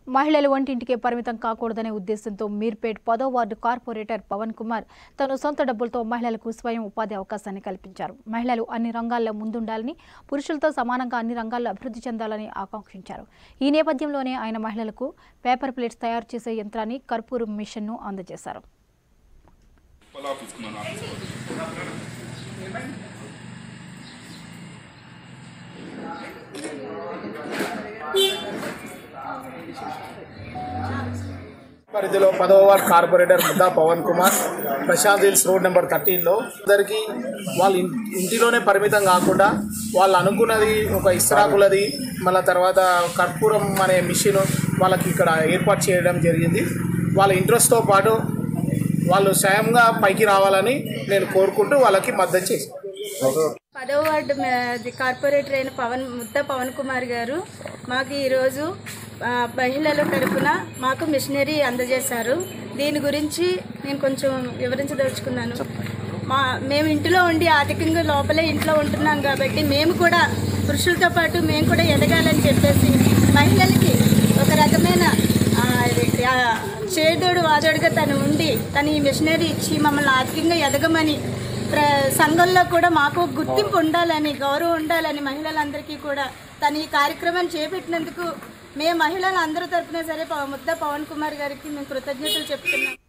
మహిళలు వంటింటికే పరిమితం కాకూడదనే ఉద్దేశంతో మీర్పేట్ పదో వార్డు కార్పొరేటర్ పవన్ కుమార్ తన సొంత డబ్బులతో మహిళలకు స్వయం ఉపాధి అవకాశాన్ని కల్పించారు మహిళలు అన్ని రంగాల్లో ముందుండాలని పురుషులతో సమానంగా అన్ని రంగాల్లో అభివృద్ధి చెందాలని ఆకాంక్షించారు ఈ నేపథ్యంలోనే ఆయన మహిళలకు పేపర్ ప్లేట్స్ తయారు చేసే యంత్రాన్ని కర్పూరం మిషన్ను అందజేశారు వాళ్ళ ఆఫీస్కి మన ఆఫీస్ పరిధిలో పదవ ward corporator Mudda Pavan Kumar Prashant hills road number థర్టీన్లో అందరికీ వాళ్ళ ఇన్- ఇంటిలోనే పరిమితం కాకుండా వాళ్ళు అనుకున్నది ఒక ఇస్రాకులది మళ్ళీ తర్వాత కర్పూరం అనే మిషన్ వాళ్ళకి ఇక్కడ ఏర్పాటు చేయడం జరిగింది వాళ్ళ ఇంట్రెస్ట్తో పాటు వాళ్ళు స్వయంగా పైకి రావాలని నేను కోరుకుంటూ వాళ్ళకి మద్దతు చేశాను పదవ వార్డు మే- ది కార్పొరేటర్ అయిన పవన్ ముద్ద పవన్ కుమార్ గారు మాకు ఈరోజు ఆ, మహిళల తరపున మాకు మిషనరీ అందజేశారు దీని గురించి నేను కొంచెం వివరించదలుచుకున్నాను మా మేము ఇంటిలో ఉండి ఆర్థికంగా లోపలే ఇంట్లో ఉంటున్నాం కాబట్టి మేము కూడా పురుషులతో పాటు మేము కూడా ఎదగాలని చెప్పేసి మహిళలకి ఒక రకమైన ఆ, ఇది, ఆ, చేదోడు వాదోడుగా తను ఉండి తను ఈ మిషనరీ ఇచ్చి మమ్మల్ని ఆర్థికంగా ఎదగమని ప్ర సంఘంలో కూడా మాకు గుర్తింపు ఉండాలని గౌరవం ఉండాలని మహిళలందరికీ కూడా తను ఈ కార్యక్రమాన్ని చేపట్టినందుకు మేము మహిళలు అందరి తరపున సరే పవ- ముద్ద పవన్ కుమార్ గారికి మేము కృతజ్ఞతలు చెప్తున్నాం